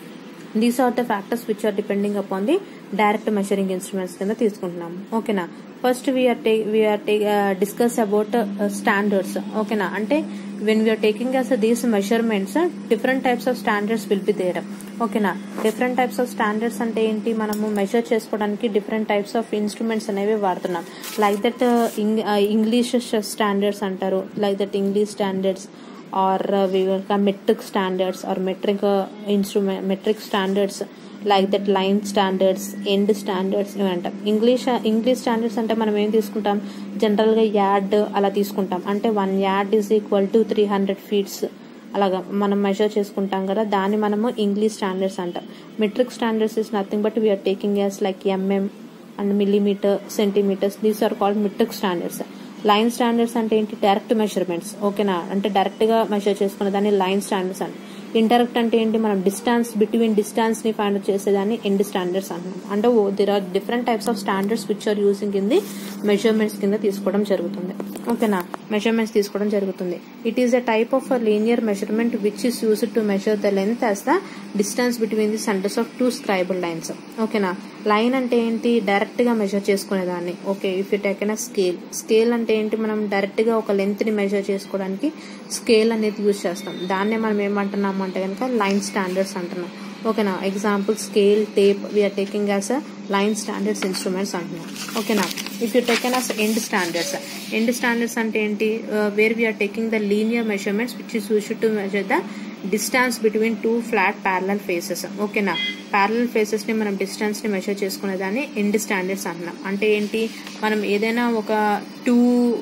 Speaker 1: these are the factors which are depending upon the direct measuring instruments కింద తీసుకుంటున్నాము ఓకేనా first we're take we're take discuss about standards ఓకేనా అంటే when we're taking as these measurements different types of standards will be there ఓకేనా డిఫరెంట్ టైప్స్ ఆఫ్ స్టాండర్డ్స్ అంటే ఏంటి మనము మెజర్ చేసుకోవడానికి డిఫరెంట్ టైప్స్ ఆఫ్ ఇన్స్ట్రుమెంట్స్ అనేవి వాడుతున్నాం లైక్ దట్ ఇంగ్లీష్ స్టాండర్డ్స్ అంటారు like that English standards or metric standards or metric instrument metric standards like that line standards end standards ఇవి అంటాం ఇంగ్లీష్ ఇంగ్లీష్ స్టాండర్డ్స్ అంటే మనం ఏం తీసుకుంటాం జనరల్గా యార్డ్ అలా తీసుకుంటాం అంటే one yard is equal to three hundred feets అలాగా మనం మెజర్ చేసుకుంటాం కదా దాన్ని మనము ఇంగ్లీష్ స్టాండర్డ్స్ అంటాం metric standards is nothing but we're taking as like MM and millimeter centimeters these are called metric standards line standards అంటే ఏంటి డైరెక్ట్ మెజర్మెంట్స్ ఓకేనా అంటే డైరెక్ట్ గా మెజర్ చేసుకునే దాన్ని లైన్ స్టాండర్డ్స్ అంటే ఇండైరెక్ట్ అంటే ఏంటి మనం డిస్టెన్స్ బిట్వీన్ డిస్టెన్స్ ని ఫైండ్ అవుట్ చేసేదాన్ని ఎండ్ స్టాండర్డ్స్ అంటున్నాం అంటే there are different types of standards which are using in the measurements కింద తీసుకోవడం జరుగుతుంది ఓకేనా మెజర్మెంట్స్ తీసుకోవడం జరుగుతుంది it is a type of linear measurement which is used to measure the length as the distance between the centers of two scribble lines ఓకేనా లైన్ అంటే ఏంటి డైరెక్ట్ గా మెజర్ చేసుకునేదాన్ని okay if you taken a scale scale అంటే ఏంటి మనం డైరెక్ట్ గా ఒక లెంత్ ని మెజర్ చేసుకోవడానికి స్కేల్ అనేది యూజ్ చేస్తాం దాన్నే మనం ఏమంటున్నాము అంటే కనుక లైన్ స్టాండర్డ్స్ అంటున్నాం ఓకేనా example scale tape we're taking as a line standards instruments అంటున్నాం ఓకేనా if you taken as end standards end standards అంటే ఏంటి where we're taking the linear measurements which is use to measure the distance between two flat parallel faces ఓకేనా ప్యారలల్ ఫేసెస్ ని మనం డిస్టెన్స్ ని మెజర్ చేసుకునే దాన్ని ఎండ్ స్టాండర్డ్స్ అంటున్నాం అంటే ఏంటి మనం ఏదైనా ఒక టూ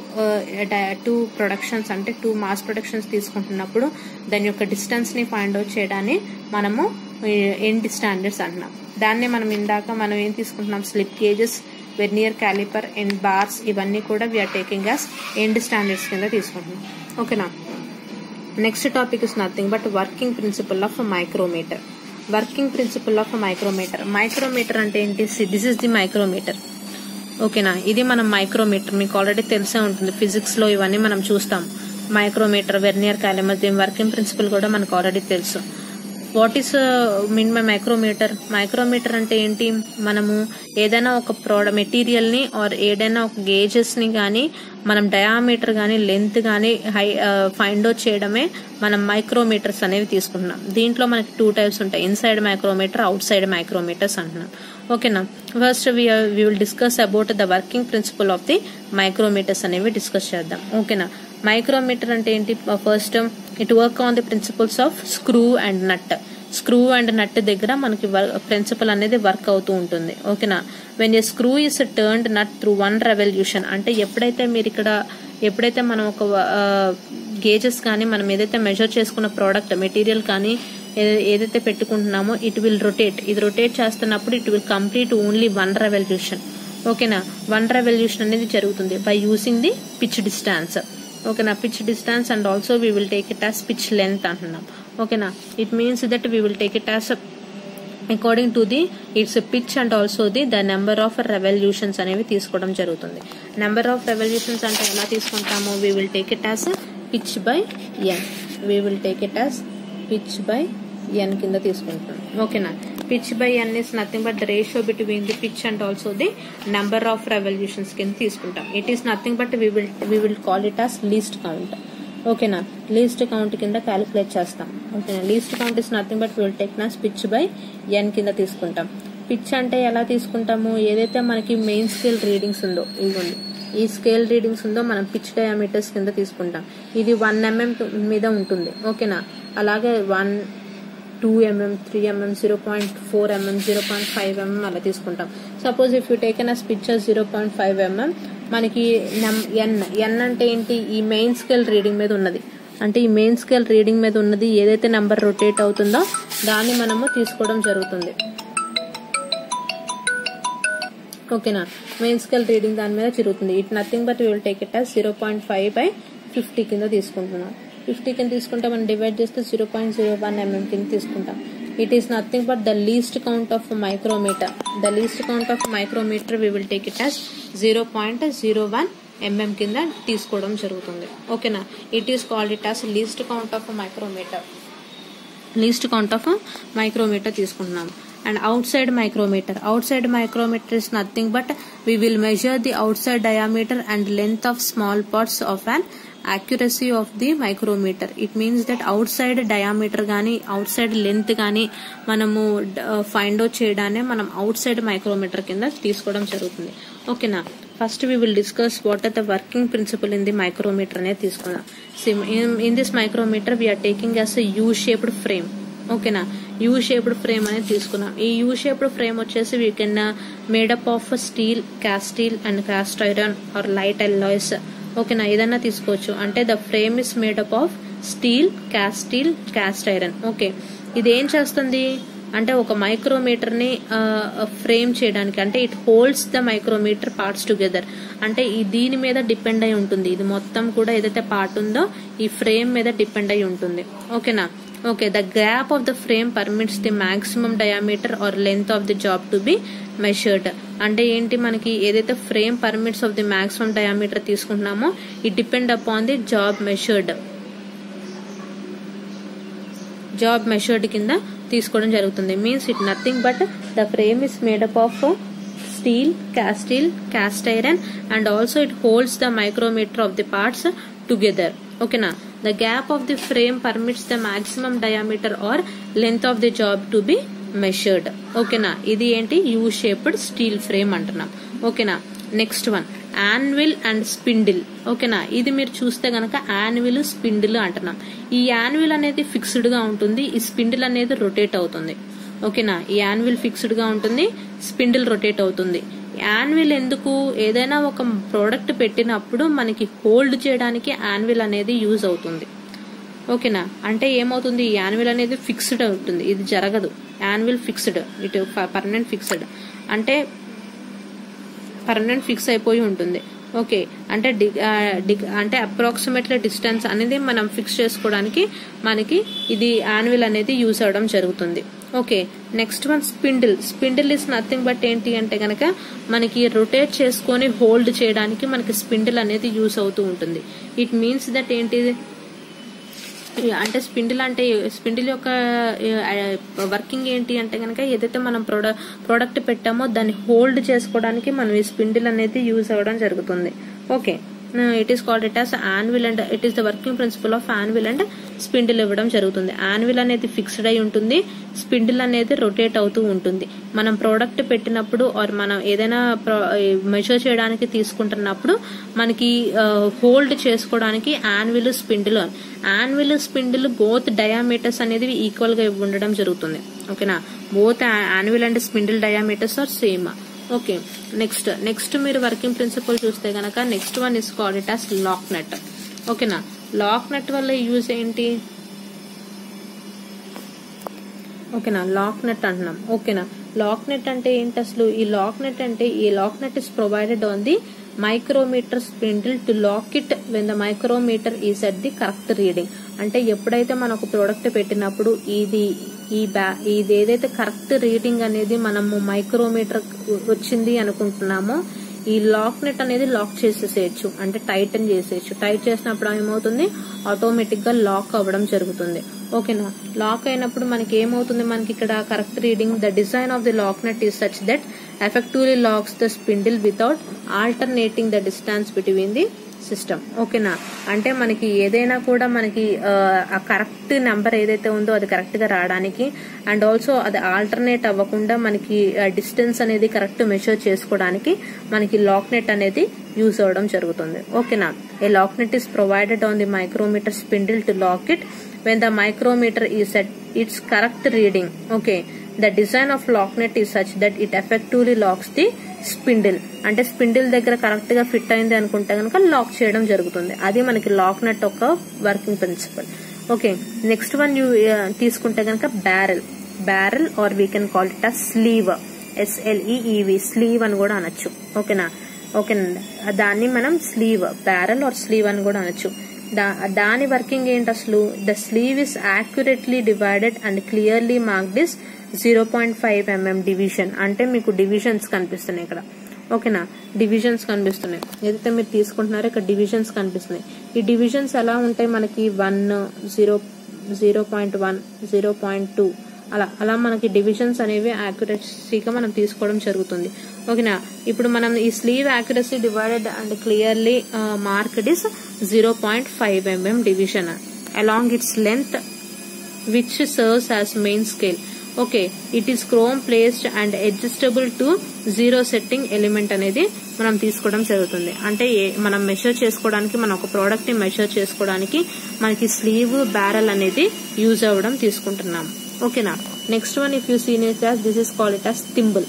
Speaker 1: టూ ప్రొడక్షన్స్ అంటే టూ మాస్ ప్రొడక్షన్స్ తీసుకుంటున్నప్పుడు దాని యొక్క డిస్టెన్స్ ని ఫైండ్ అవుట్ చేయడాన్ని మనము ఎండ్ స్టాండర్డ్స్ అంటున్నాం దాన్ని మనం ఇందాక మనం ఏం తీసుకుంటున్నాం slip gauges vernier caliper and bars ఇవన్నీ కూడా we're taking as end standards కింద తీసుకుంటున్నాం ఓకేనా next topic is nothing but working principle of micrometer working principle of micrometer micrometer అంటే ఏంటి దిస్ ఇస్ ది మైక్రోమీటర్ ఓకేనా ఇది మనం మైక్రోమీటర్ మీకు ఆల్రెడీ తెలిసే ఉంటుంది ఫిజిక్స్ లో ఇవన్నీ మనం చూస్తాం మైక్రోమీటర్ వెర్నియర్ క్యాలిమర్ దీని వర్కింగ్ ప్రిన్సిపల్ కూడా మనకు ఆల్రెడీ తెలుసు what is mean my micrometer micrometer అంటే ఏంటి మనము ఏదైనా ఒక ప్రోడ మెటీరియల్ ని ఆర్ ఏదైనా ఒక గేజెస్ ని కానీ మనం డయామీటర్ కానీ లెంత్ కానీ హై ఫైండ్ అవుట్ చేయడమే మనం మైక్రోమీటర్స్ అనేవి తీసుకుంటున్నాం దీంట్లో మనకి టూ టైప్స్ ఉంటాయి inside micrometer outside micrometers అంటున్నాం ఓకేనా first we will discuss about the working principle of the micrometers అనేవి డిస్కస్ చేద్దాం ఓకేనా మైక్రోమీటర్ అంటే ఏంటి first it work on the principles of screw and nut screw and nut దగ్గర మనకి ప్రిన్సిపల్ అనేది వర్క్ అవుతూ ఉంటుంది ఓకేనా when a screw is turned nut through one revolution అంటే ఎప్పుడైతే మీరు ఇక్కడ ఎప్పుడైతే మనం ఒక గేజెస్ కానీ మనం ఏదైతే మెజర్ చేసుకున్న ప్రోడక్ట్ మెటీరియల్ కానీ ఏ- ఏదైతే పెట్టుకుంటున్నామో ఇట్ విల్ రొటేట్ ఇది రొటేట్ చేస్తున్నప్పుడు it will complete only one revolution ఓకేనా వన్ రెవల్యూషన్ అనేది జరుగుతుంది by using the pitch distance ఓకేనా pitch distance and also we will take it as pitch length అంటున్నాం ఓకేనా it means that we will take it as according to the its pitch and also the the number of revolutions అనేవి తీసుకోవడం జరుగుతుంది నెంబర్ ఆఫ్ రెవల్యూషన్స్ అంటే ఎలా తీసుకుంటాము we will take it as pitch by N we will take it as pitch by N కింద తీసుకుంటాం ఓకేనా pitch by N is nothing but the ratio between the pitch and also the number of revolutions కింద తీసుకుంటాం it is nothing but we will we will call it as least count ఓకేనా లీస్ట్ కౌంట్ కింద క్యాలిక్యులేట్ చేస్తాం ఓకేనా least count is nothing but will take as pitch by N కింద తీసుకుంటాం పిచ్ అంటే ఎలా తీసుకుంటాము ఏదైతే మనకి మెయిన్ స్కేల్ రీడింగ్స్ ఉందో ఇదిగోండి ఈ స్కేల్ రీడింగ్స్ ఉందో మనం పిచ్ డయామీటర్స్ కింద తీసుకుంటాం ఇది వన్ ఎంఎం మీద ఉంటుంది ఓకేనా అలాగే one two mm three mm zero point four mm zero point five mm అలా తీసుకుంటాం suppose if you taken as picture zero point five mm మనకి ఎన్ ఎన్ అంటే ఏంటి ఈ మెయిన్ స్కేల్ రీడింగ్ మీద ఉన్నది అంటే ఈ మెయిన్ స్కేల్ రీడింగ్ మీద ఉన్నది ఏదైతే నెంబర్ రొటేట్ అవుతుందో దాన్ని మనము తీసుకోవడం జరుగుతుంది ఓకేనా మెయిన్ స్కేల్ రీడింగ్ దాని మీద తిరుగుతుంది it nothing but will take it zero point five by fifty కింద తీసుకుంటున్నాం ఫిఫ్టీ కింద తీసుకుంటే మనం డివైడ్ చేస్తే zero point zero one mm కింద తీసుకుంటాం it is nothing but the least count of micrometer the least count of micrometer we will take it as zero point zero one mm కింద తీసుకోవడం జరుగుతుంది ఓకేనా it is called it as least count of micrometer least count of micrometer తీసుకుంటున్నాం and outside micrometer outside micrometer is nothing but we will measure the outside diameter and length of small parts of an accuracy of the micrometer it means that outside diameter కానీ అవుట్ సైడ్ లెంత్ కానీ మనము ఫైండ్ అవుట్ చేయడాన్ని మనం అవుట్ సైడ్ మైక్రోమీటర్ కింద తీసుకోవడం జరుగుతుంది ఓకేనా first we will discuss what are the working principle in the micrometer అనేది తీసుకుందాం in this micrometer we are taking as U shaped frame ఓకేనా యూ షేప్డ్ ఫ్రేమ్ అనేది తీసుకున్నాం ఈ యూ షేప్డ్ ఫ్రేమ్ వచ్చేసి we can made up of steel cast steel and cast iron or light alloys ఓకేనా ఏదన్నా తీసుకోవచ్చు అంటే the frame is made up of steel cast steel cast iron okay ఇది ఏం చేస్తుంది అంటే ఒక మైక్రోమీటర్ ని ఫ్రేమ్ చేయడానికి అంటే it holds the micrometer parts together అంటే ఈ దీని మీద డిపెండ్ అయి ఉంటుంది ఇది మొత్తం కూడా ఏదైతే పార్ట్ ఉందో ఈ ఫ్రేమ్ మీద డిపెండ్ అయి ఉంటుంది ఓకేనా okay the gap of the frame permits the maximum diameter or length of the job to be measured అంటే ఏంటి మనకి ఏదైతే frame permits of the maximum diameter తీసుకుంటున్నామో it depend upon the job measured job measured కింద తీసుకోవడం జరుగుతుంది means it nothing but the frame is made up of steel cast steel cast iron and also it holds the micrometer of the parts together ఓకేనా the gap of the frame permits the maximum diameter or length of the job to be measured ఓకేనా ఇది ఏంటి యూ షేప్డ్ స్టీల్ ఫ్రేమ్ అంటున్నాం ఓకేనా next one anvil and spindle ఓకేనా ఇది మీరు చూస్తే గనక యాన్విల్ స్పిండిల్ అంటున్నాం ఈ యాన్విల్ అనేది ఫిక్స్డ్ గా ఉంటుంది ఈ స్పిండిల్ అనేది రొటేట్ అవుతుంది ఓకేనా ఈ యాన్విల్ ఫిక్స్డ్ గా ఉంటుంది స్పిండిల్ రొటేట్ అవుతుంది యాన్విల్ ఎందుకు ఏదైనా ఒక ప్రోడక్ట్ పెట్టినప్పుడు మనకి హోల్డ్ చేయడానికి యాన్విల్ అనేది యూజ్ అవుతుంది ఓకేనా అంటే ఏమవుతుంది ఈ యాన్విల్ అనేది ఫిక్స్డ్ అవుతుంది ఇది జరగదు యాన్విల్ ఫిక్స్డ్ ఇటు పర్మనెంట్ ఫిక్స్డ్ అంటే పర్మనెంట్ ఫిక్స్ అయిపోయి ఉంటుంది ఓకే అంటే డి డి అంటే అప్రాక్సిమేట్లీ డిస్టెన్స్ అనేది మనం ఫిక్స్ చేసుకోవడానికి మనకి ఇది యాన్యువల్ అనేది యూజ్ అవడం జరుగుతుంది okay next one spindle spindle is nothing but ఏంటి అంటే కనుక మనకి రొటేట్ చేసుకొని హోల్డ్ చేయడానికి మనకి స్పిండిల్ అనేది యూజ్ అవుతూ ఉంటుంది ఇట్ మీన్స్ దట్ ఏంటి అంటే స్పిండిల్ అంటే స్పిండిల్ యొక్క వర్కింగ్ ఏంటి అంటే కనుక ఏదైతే మనం ప్రోడక్ట్ ప్రోడక్ట్ పెట్టామో దాన్ని హోల్డ్ చేసుకోవడానికి మనం ఈ స్పిండిల్ అనేది యూజ్ అవ్వడం జరుగుతుంది okay it is called it as anvil and it is the working principle of anvil and spindle ఇవ్వడం జరుగుతుంది యాన్విల్ అనేది ఫిక్స్డ్ అయి ఉంటుంది స్పిండిల్ అనేది రొటేట్ అవుతూ ఉంటుంది మనం ప్రోడక్ట్ పెట్టినప్పుడు ఆర్ మనం ఏదైనా మెజర్ చేయడానికి తీసుకుంటున్నప్పుడు మనకి హోల్డ్ చేసుకోవడానికి anvil spindle anvil spindle both diameters అనేది ఈక్వల్ గా ఉండడం జరుగుతుంది ఓకేనా both anvil and spindle diameters are same okay next next మీరు వర్కింగ్ ప్రిన్సిపల్ చూస్తే గనక next one is called it as lock nut ఓకేనా లాక్ నెట్ వల్ల యూజ్ ఏంటి ఓకేనా లాక్ నెట్ అంటున్నాం ఓకేనా లాక్ నెట్ అంటే ఏంటి అసలు ఈ లాక్ నెట్ అంటే ఈ lock nut is provided on the micrometer spindle to lock it when the micrometer is at the correct reading అంటే ఎప్పుడైతే మనం ఒక ప్రోడక్ట్ పెట్టినప్పుడు ఇది ఈ బ్యా ఇది ఏదైతే కరెక్ట్ రీడింగ్ అనేది మనము మైక్రోమీటర్ వచ్చింది అనుకుంటున్నామో ఈ లాక్ నెట్ అనేది లాక్ చేసేసేయచ్చు అంటే టైటన్ చేసేయచ్చు టైట్ చేసినప్పుడు ఏమవుతుంది ఆటోమేటిక్ గా లాక్ అవ్వడం జరుగుతుంది ఓకేనా లాక్ అయినప్పుడు మనకి ఏమవుతుంది మనకి ఇక్కడ correct reading the design of the lock nut is such that effectively locks the spindle without alternating the distance between the system ఓకేనా అంటే మనకి ఏదైనా కూడా మనకి ఆ కరెక్ట్ నెంబర్ ఏదైతే ఉందో అది కరెక్ట్ గా రావడానికి అండ్ ఆల్సో అది ఆల్టర్నేట్ అవ్వకుండా మనకి డిస్టెన్స్ అనేది కరెక్ట్ మెషర్ చేసుకోవడానికి మనకి లాక్ నెట్ అనేది యూజ్ అవ్వడం జరుగుతుంది ఓకేనా a lock nut is provided on the micrometer spindle to lock it when the micrometer is at its correct reading okay the design of lock net is such that it effectively locks the spindle అంటే స్పిండిల్ దగ్గర కరెక్ట్ గా ఫిట్ అయింది అనుకుంటే కనుక లాక్ చేయడం జరుగుతుంది అది మనకి లాక్ నెట్ ఒక working principle okay next one you తీసుకుంటే కనుక barrel barrel or we can call it a sleeve S L E E V sleeve అని కూడా అనొచ్చు ఓకేనా ఓకేనండి దాన్ని మనం స్లీవ్ బ్యారెల్ ఆర్ స్లీవ్ అని కూడా అనొచ్చు దాని వర్కింగ్ ఏంటి అసలు the sleeve is accurately divided and clearly marked is zero point five mm division అంటే మీకు డివిజన్స్ కనిపిస్తున్నాయి ఇక్కడ ఓకేనా డివిజన్స్ కనిపిస్తున్నాయి ఏదైతే మీరు తీసుకుంటున్నారో ఇక్కడ డివిజన్స్ కనిపిస్తున్నాయి ఈ డివిజన్స్ ఎలా ఉంటాయి మనకి one zero zero point one zero point two అలా అలా మనకి డివిజన్స్ అనేవి యాక్యురసీగా మనం తీసుకోవడం జరుగుతుంది ఓకేనా ఇప్పుడు మనం ఈ sleeve accuracy divided and clearly marked is zero point five mm division along its length which serves as main scale okay it is chrome placed and adjustable to zero setting element అనేది మనం తీసుకోవడం జరుగుతుంది అంటే మనం మెషర్ చేసుకోవడానికి మనం ఒక ప్రోడక్ట్ ని మెషర్ చేసుకోవడానికి మనకి స్లీవ్ బ్యారల్ అనేది యూజ్ అవ్వడం తీసుకుంటున్నాం ఓకేనా next one if you senior class this is call it as thimble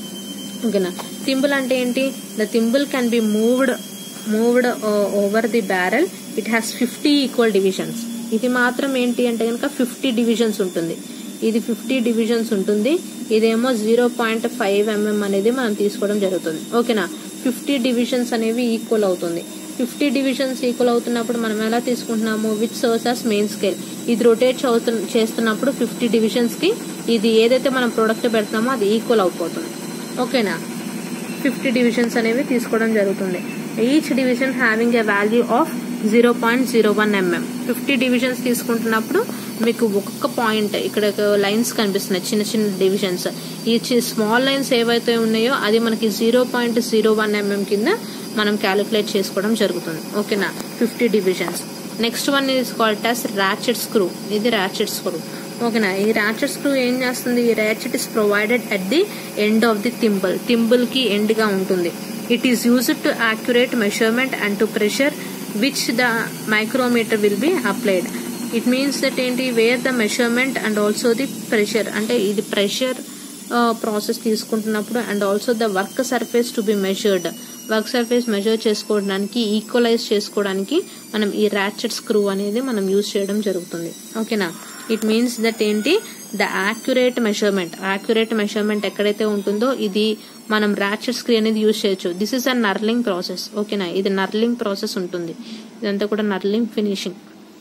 Speaker 1: ఓకేనా థింబుల్ అంటే ఏంటి the thimble can be moved moved over the barrel it has fifty equal divisions ఇది మాత్రం ఏంటి అంటే కనుక ఫిఫ్టీ డివిజన్స్ ఉంటుంది ఇది ఫిఫ్టీ డివిజన్స్ ఉంటుంది ఇదేమో జీరో పాయింట్ ఫైవ్ ఎంఎం అనేది మనం తీసుకోవడం జరుగుతుంది ఓకేనా ఫిఫ్టీ డివిజన్స్ అనేవి ఈక్వల్ అవుతుంది ఫిఫ్టీ డివిజన్స్ ఈక్వల్ అవుతున్నప్పుడు మనం ఎలా తీసుకుంటున్నాము which serves as main scale ఇది రొటేట్ చేస్తున్నప్పుడు ఫిఫ్టీ డివిజన్స్ కి ఇది ఏదైతే మనం ప్రొడక్ట్ పెడుతున్నామో అది ఈక్వల్ అయిపోతుంది ఓకేనా ఫిఫ్టీ డివిజన్స్ అనేవి తీసుకోవడం జరుగుతుంది each division having a value of zero point zero one mm fifty divisions తీసుకుంటున్నప్పుడు మీకు ఒక్కొక్క పాయింట్ ఇక్కడ లైన్స్ కనిపిస్తున్నాయి చిన్న చిన్న డివిజన్స్ ఈ స్మాల్ లైన్స్ ఏవైతే ఉన్నాయో అది మనకి zero point zero one mm కింద మనం క్యాలిక్యులేట్ చేసుకోవడం జరుగుతుంది ఓకేనా fifty divisions next one is called as ratchet screw ఇది ర్యాచెట్ స్క్రూ ఓకేనా ఈ ర్యాచెట్ స్క్రూ ఏం చేస్తుంది ఈ ratchet is provided at the end of the thimble thimble కి ఎండ్ గా ఉంటుంది it is used to accurate measurement and to pressure which the micrometer will be applied it means that ఏంటి where the measurement and also the pressure అంటే ఇది ప్రెషర్ ప్రాసెస్ తీసుకుంటున్నప్పుడు and also the work surface to be measured work surface measure చేసుకోవడానికి ఈక్వలైజ్ చేసుకోవడానికి మనం ఈ ర్యాచెట్ స్క్రూ అనేది మనం యూజ్ చేయడం జరుగుతుంది ఓకేనా ఇట్ మీన్స్ దట్ ఏంటి the accurate measurement accurate measurement ఎక్కడైతే ఉంటుందో ఇది మనం ర్యాచెట్ స్క్రూ అనేది యూజ్ చేయొచ్చు this is a knurling process ఓకేనా ఇది నర్లింగ్ ప్రాసెస్ ఉంటుంది ఇదంతా కూడా నర్లింగ్ ఫినిషింగ్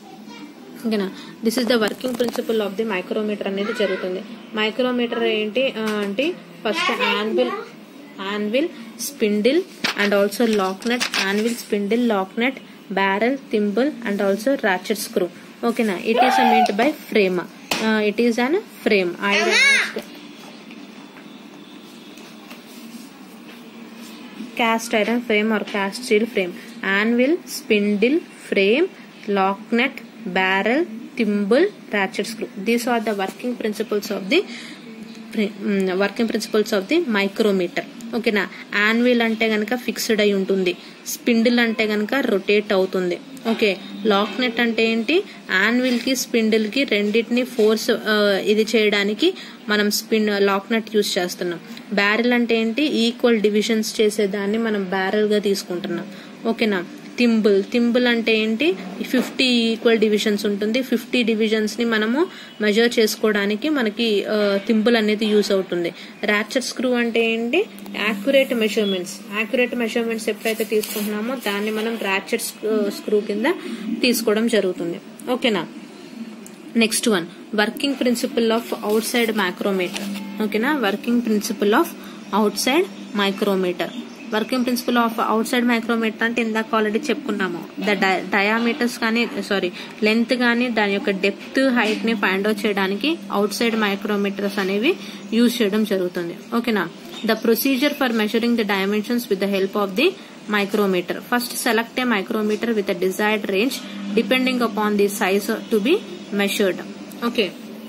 Speaker 1: ఓకేనా this is the working principle of the micrometer అనేది జరుగుతుంది మైక్రోమీటర్ ఏంటి అంటే first anvil anvil spindle and also lock nut anvil spindle lock nut barrel thimble and also ratchet screw ఓకేనా it is made by frame it is an frame iron cast iron frame or cast steel frame anvil spindle frame lock nut barrel thimble ratchet screw these are the working principles of the working principles of the micrometer ఓకేనా యాన్విల్ అంటే కనుక ఫిక్స్డ్ అయి ఉంటుంది స్పిండిల్ అంటే కనుక రొటేట్ అవుతుంది ఓకే లాక్ నెట్ అంటే ఏంటి యాన్విల్ కి స్పిండిల్ కి రెండింటిని ఫోర్స్ ఇది చేయడానికి మనం స్పిన్ లాక్ నెట్ యూస్ చేస్తున్నాం బ్యారెల్ అంటే ఏంటి ఈక్వల్ డివిజన్స్ చేసేదాన్ని మనం బ్యారెల్ గా తీసుకుంటున్నాం ఓకేనా థింబుల్ థింబుల్ అంటే ఏంటి ఫిఫ్టీ ఈక్వల్ డివిజన్స్ ఉంటుంది ఫిఫ్టీ డివిజన్స్ ని మనము మెజర్ చేసుకోవడానికి మనకి థింబుల్ అనేది యూస్ అవుతుంది ర్యాచర్ స్క్రూ అంటే ఏంటి యాక్యురేట్ మెజర్మెంట్స్ యాక్యురేట్ మెజర్మెంట్స్ ఎప్పుడైతే తీసుకుంటున్నామో దాన్ని మనం ర్యాచర్ స్క్రూ కింద తీసుకోవడం జరుగుతుంది ఓకేనా next one working principle of outside micrometer ఓకేనా working principle of outside micrometer working principle of outside micrometer అంటే ఇందాక ఆల్రెడీ చెప్పుకున్నాము ద డయామీటర్స్ కానీ సారీ లెంత్ కానీ దాని యొక్క డెప్త్ హైట్ ని ఫైండ్ అవుట్ చేయడానికి అవుట్ సైడ్ మైక్రోమీటర్స్ అనేవి యూజ్ చేయడం జరుగుతుంది ఓకేనా the procedure for measuring the dimensions with the help of the micrometer. First select a micrometer with a desired range depending upon the size to be measured. Okay.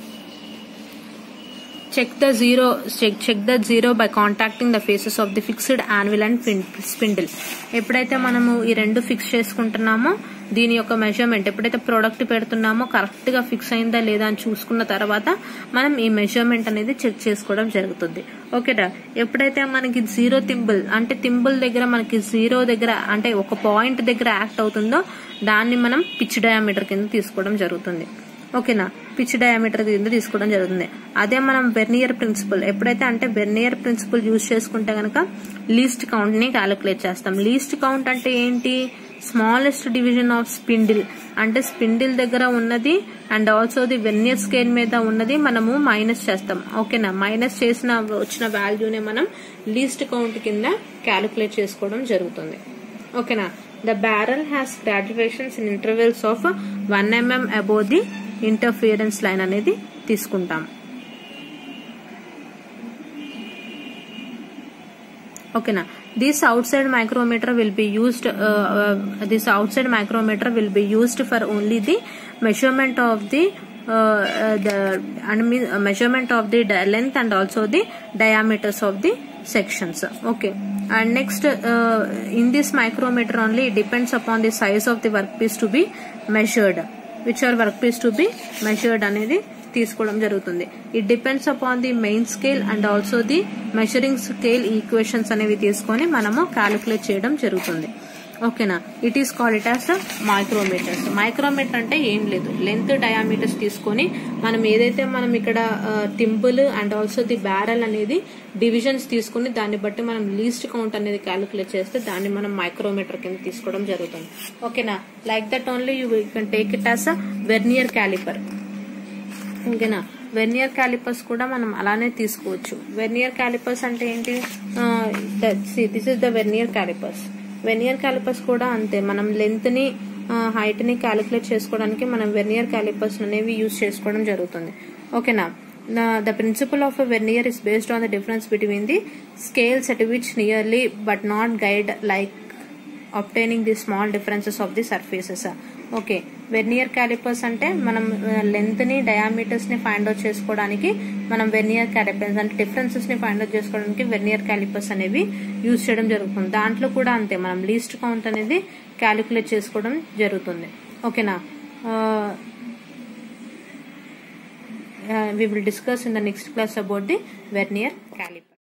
Speaker 1: Check the zero check, check the zero by contacting the faces of the fixed anvil and fin- spindle. ఎప్పుడైతే మనము ఈ రెండు ఫిక్స్ చేసుకుంటున్నామో దీని యొక్క మెజర్మెంట్ ఎప్పుడైతే ప్రోడక్ట్ పెడుతున్నామో కరెక్ట్ గా ఫిక్స్ అయిందా లేదా అని చూసుకున్న తర్వాత మనం ఈ మెజర్మెంట్ అనేది చెక్ చేసుకోవడం జరుగుతుంది ఓకేనా ఎప్పుడైతే మనకి జీరో థింబుల్ అంటే థింబుల్ దగ్గర మనకి జీరో దగ్గర అంటే ఒక పాయింట్ దగ్గర యాక్ట్ అవుతుందో దాన్ని మనం పిచ్ డయామీటర్ కింద తీసుకోవడం జరుగుతుంది ఓకేనా పిచ్ డయామీటర్ కింద తీసుకోవడం జరుగుతుంది అదే మనం వెర్నియర్ ప్రిన్సిపల్ ఎప్పుడైతే అంటే వెర్నియర్ ప్రిన్సిపల్ యూజ్ చేసుకుంటే కనుక లీస్ట్ కౌంట్ ని క్యాలిక్యులేట్ చేస్తాం లీస్ట్ కౌంట్ అంటే ఏంటి స్మాలెస్ట్ డివిజన్ ఆఫ్ స్పిండిల్ అంటే స్పిండిల్ దగ్గర ఉన్నది and also the vernier scale మీద ఉన్నది మనము మైనస్ చేస్తాం ఓకేనా మైనస్ చేసిన వచ్చిన వాల్యూనే మనం లీస్ట్ కౌంట్ కింద క్యాలిక్యులేట్ చేసుకోవడం జరుగుతుంది ఓకేనా the barrel has graduations in intervals of one mm above the interference line అనేది తీసుకుంటాం ఓకేనా this outside micrometer will be used this outside micrometer will be used for only the measurement of the the and mean, uh, measurement of the di- length and also the diameters of the sections okay and next uh, in this micrometer only it depends upon the size of the workpiece to be measured which are workpiece to be measured అనేది తీసుకోవడం జరుగుతుంది it depends upon the main scale and also the measuring scale equations అనేవి తీసుకొని మనము క్యాలిక్యులేట్ చేయడం జరుగుతుంది ఓకేనా it is call it as micrometers micrometer అంటే ఏం లేదు లెంత్ డయామీటర్స్ తీసుకొని మనం ఏదైతే మనం ఇక్కడ thimble and also the barrel అనేది డివిజన్స్ తీసుకుని దాన్ని బట్టి మనం లీస్ట్ కౌంట్ అనేది క్యాలిక్యులేట్ చేస్తే దాన్ని మనం మైక్రోమీటర్ కింద తీసుకోవడం జరుగుతుంది ఓకేనా like that only you can take it as a vernier caliper ఓకేనా వెర్నియర్ క్యాలిపర్స్ కూడా మనం అలానే తీసుకోవచ్చు వెర్నియర్ క్యాలిపర్స్ అంటే ఏంటి this is the vernier calipers vernier calipers కూడా అంతే మనం లెంత్ ని హైట్ ని క్యాలిక్యులేట్ చేసుకోవడానికి మనం వెర్నియర్ క్యాలిపర్స్ అనేవి యూజ్ చేసుకోవడం జరుగుతుంది ఓకేనా the principle of vernier is based on the difference between the scales at which nearly but not quite like obtaining the small differences of the surfaces okay vernier calipers అంటే మనం లెంత్ ని డయామీటర్స్ ని ఫైండ్ అవుట్ చేసుకోవడానికి మనం వెర్నియర్ క్యాలిపర్స్ అంటే డిఫరెన్సెస్ ని ఫైండ్ అవుట్ చేసుకోవడానికి వెర్నియర్ క్యాలిపర్స్ అనేవి యూజ్ చేయడం జరుగుతుంది దాంట్లో కూడా అంతే మనం లీస్ట్ కౌంట్ అనేది క్యాలిక్యులేట్ చేసుకోవడం జరుగుతుంది ఓకేనా we will discuss in the next class about the vernier caliper